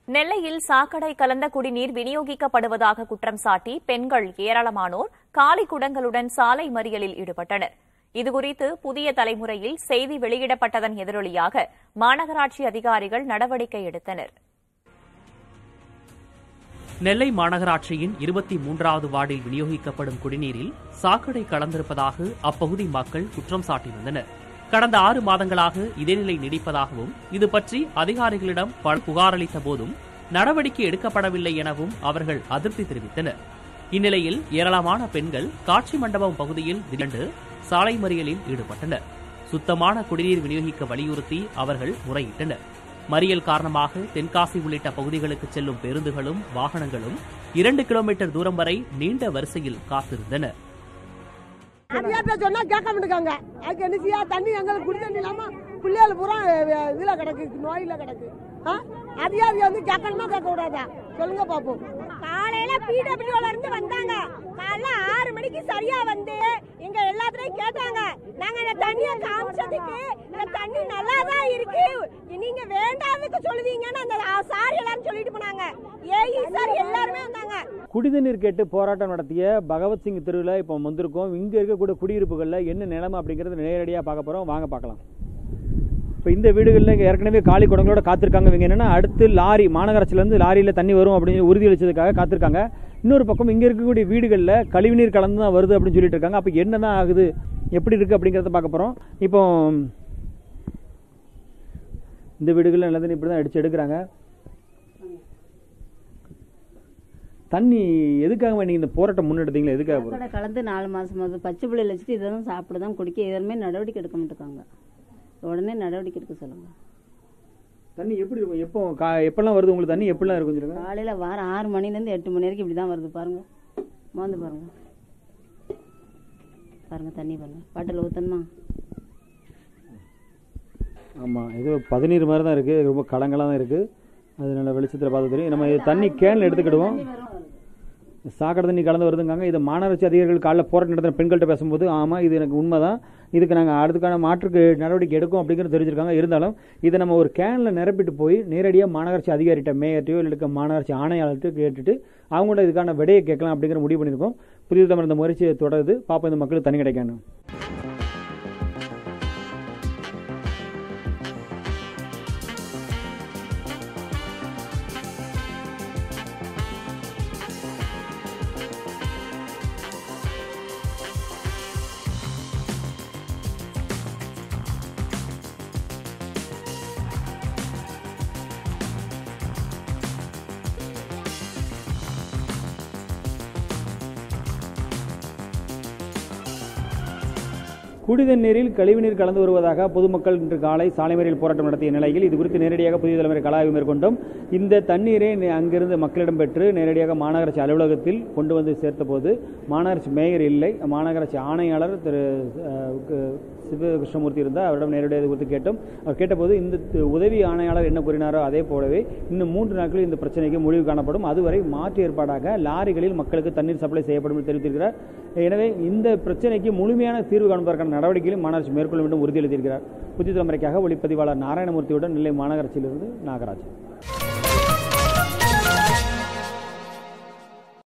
நெல்லையில் சாக்கடை கலந்த குடிநீர் விநியோகிக்கப்படுவதாக குற்றம் சாட்டி பெண்கள் ஏராளமானோர் காலி குடங்களுடன் சாலை மறியலில் ஈடுபட்டனர் இதுகுறித்து புதிய தலைமுறையில் செய்தி வெளியிடப்பட்டதன் எதிரொலியாக மாநகராட்சி அதிகாரிகள் நடவடிக்கை எடுத்தனர் நெல்லை மாநகராட்சியின் இருபத்தி மூன்றாவது வார்டில் விநியோகிக்கப்படும் குடிநீரில் சாக்கடை கலந்திருப்பதாக அப்பகுதி மக்கள் குற்றம் சாட்டி வந்தனர் கடந்த ஆறு மாதங்களாக இதே நிலை நீடிப்பதாகவும் இது பற்றி அதிகாரிகளிடம் பல புகார் அளித்த போதும் நடவடிக்கை எடுக்கப்படவில்லை எனவும் அவர்கள் அதிருப்தி தெரிவித்தனர் இந்நிலையில் ஏராளமான பெண்கள் காட்சி மண்டபம் பகுதியில் திரண்டு சாலை மறியலில் ஈடுபட்டனர் சுத்தமான குடிநீர் விநியோகிக்க வலியுறுத்தி அவர்கள் முறையிட்டனர் மறியல் காரணமாக தென்காசி உள்ளிட்ட பகுதிகளுக்கு செல்லும் பேருந்துகளும் வாகனங்களும் இரண்டு கிலோமீட்டர் தூரம் வரை நீண்ட வரிசையில் காத்திருந்தன அதிகாரத்தை சொன்னா கேட்க மாட்டேங்காங்க அதுக்கு என்ன செய்யா தண்ணி எங்களுக்கு குடி தண்ணி இல்லாம பிள்ளைகள் பூரா அஹ், இதுல கிடக்கு நோயில கிடக்கு ஆ? அதிகாரி வந்து கேட்கணுமா கேட்க கூடாதா சொல்லுங்க பாப்போம் காலையில பிடபிள்யூல இருந்து வந்தாங்க காலைல ஆறு மணிக்கு சரியா வந்து எங்க எல்லாத்துலயும் கேட்டாங்க நாங்க இந்த தண்ணிய காமிச்சதுக்கு இந்த தண்ணி நல்லா தான் இருக்கு நீங்க வேண்டாதுக்கு சொல்லுவீங்கன்னு அந்த சார் எல்லாரும் சொல்லிட்டு போனாங்க ஏஇ சார் எல்லாருமே வந்தாங்க குடிதண்ணீர் கேட்டு போராட்டம் நடத்திய பகவத்சிங் தெருவில் இப்போ வந்திருக்கோம் இங்கே இருக்கக்கூடிய குடியிருப்புகளில் என்ன நிலைமை அப்படிங்கிறது நேரடியாக பார்க்க போகிறோம் வாங்க பார்க்கலாம் இப்போ இந்த வீடுகளில் இங்கே ஏற்கனவே காலி குடங்களோட காத்திருக்காங்க இவங்க என்னென்னா அடுத்து லாரி மாநகராட்சியிலேருந்து லாரியில் தண்ணி வரும் அப்படின்னு உறுதி அளிச்சதுக்காக காத்திருக்காங்க இன்னொரு பக்கம் இங்கே இருக்கக்கூடிய வீடுகளில் கழிவுநீர் கலந்து தான் வருது அப்படின்னு சொல்லிட்டு இருக்காங்க அப்போ என்ன தான் ஆகுது எப்படி இருக்குது அப்படிங்கிறத பார்க்க போகிறோம் இப்போ இந்த வீடுகளில் நல்ல தண்ணி இப்படி தான் அடித்து எடுக்கிறாங்க தண்ணி எதுக்காக நீங்கள் இந்த போராட்டம் முன்னெடுத்தீங்களா எதுக்காக போகிறோம் சாக்கடை கலந்து நாலு மாசம் ஆகுது பச்சை பிள்ளைல வச்சுட்டு இதெல்லாம் சாப்பிட தான் குடிக்க எதுவுமே நடவடிக்கை எடுக்க மாட்டேங்காங்க உடனே நடவடிக்கை எடுக்க சொல்லுங்க தண்ணி எப்படி இருக்கும் எப்போ கா எப்பெல்லாம் வருது உங்களுக்கு தண்ணி எப்படிலாம் இருக்கும் சொல்லுங்க காலையில வாரம் ஆறு மணிலேருந்து எட்டு மணி வரைக்கும் இப்படி தான் வருது பாருங்க மோந்து பாருங்க பாருங்க தண்ணி பாருங்க பாட்டில் ஊற்றணுமா ஆமாம் இது பதினீர் மாதிரி தான் இருக்குது ரொம்ப கலங்களாக தான் இருக்குது அது நல்ல வெளிச்சத்தில் பார்த்து தெரியும் நம்ம இது தண்ணி கேனில் எடுத்துக்கிடுவோம் சாக்கடை தண்ணி கலந்து வருதுங்காங்க இது மாநகராட்சி அதிகாரிகள் காலைல போராட்டம் நடத்தின பெண்கள்கிட்ட பேசும்போது ஆமாம் இது எனக்கு உண்மை தான் இதுக்கு நாங்கள் அடுத்துக்கான மாற்றுக்கு நடவடிக்கை எடுக்கும் அப்படிங்கிறது தெரிஞ்சிருக்காங்க இருந்தாலும் இதை நம்ம ஒரு கேனில் நிரப்பிட்டு போய் நேரடியாக மாநகராட்சி அதிகாரிகிட்ட மேயர்ட்டையோ இல்லை மாநகராட்சி ஆணையாளர்கிட்ட கேட்டுட்டு அவங்கள்ட்ட இதுக்கான விடையை கேட்கலாம் அப்படிங்கிற முடிவு பண்ணியிருக்கோம் புதிய தமிழ் இந்த முயற்சி தொடருது பாப்போம் இந்த மக்களுக்கு தண்ணி கிடைக்கணும் குடித நீரில் கழிவுநீர் கலந்து வருவதாக பொதுமக்கள் இன்று காலை சாலை மறியல் போராட்டம் நடத்திய நிலையில் இது குறித்து நேரடியாக புதிய தலைமுறை கலாய்வு மேற்கொண்டோம் இந்த தண்ணீரை நே- அங்கிருந்து மக்களிடம் பெற்று நேரடியாக மாநகராட்சி அலுவலகத்தில் கொண்டு வந்து சேர்த்தபோது மாநகராட்சி மேயர் இல்லை மாநகராட்சி ஆணையாளர் திரு அஹ், கு- சிவகிருஷ்ணமூர்த்தி இருந்தார் அவரிடம் நேரடியாக இது குறித்து கேட்டோம் அவர் கேட்டபோது இந்த தி- உதவி ஆணையாளர் என்ன கூறினாரோ அதே போலவே இன்னும் மூன்று நாட்களில் இந்த பிரச்சனைக்கு முடிவு காணப்படும் அதுவரை மாற்று ஏற்பாடாக லாரிகளில் மக்களுக்கு தண்ணீர் சப்ளை செய்யப்படும் என்று தெரிவித்திருக்கிறார் எனவே இந்த பிரச்சனைக்கு முழுமையான தீர்வு காண்பதற்கான நடவடிக்கைகளை மாநகராட்சி மேற்கொள்ள வேண்டும் உறுதியளித்திருக்கிறார் புதிய தலைமுறைக்காக ஒளிப்பதிவாளர் நாராயணமூர்த்தியுடன் நெல்லை மாநகராட்சியிலிருந்து நாகராஜ்